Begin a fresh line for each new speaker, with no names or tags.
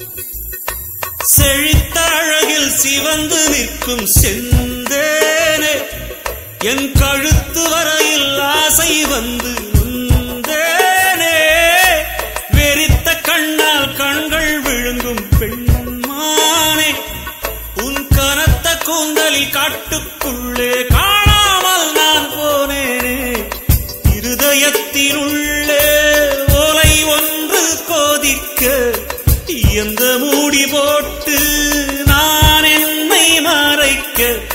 செழித்த அழகில் சிவந்து நிற்கும் செந்தேனே என் கழுத்து வரையில் ஆசை வந்து நொந்தேனே வெறித்த கண்ணால் கண்கள் விழுங்கும் பெண்மானே உன் கனத்த கூந்தலில் காட்டுக்குள்ளே காணாமல் நான் போனேனே இருதயத்தினுள்ளே ஓலை ஒன்று கோதிக்க எந்த மூடி போட்டு நான் என்னை மறைக்க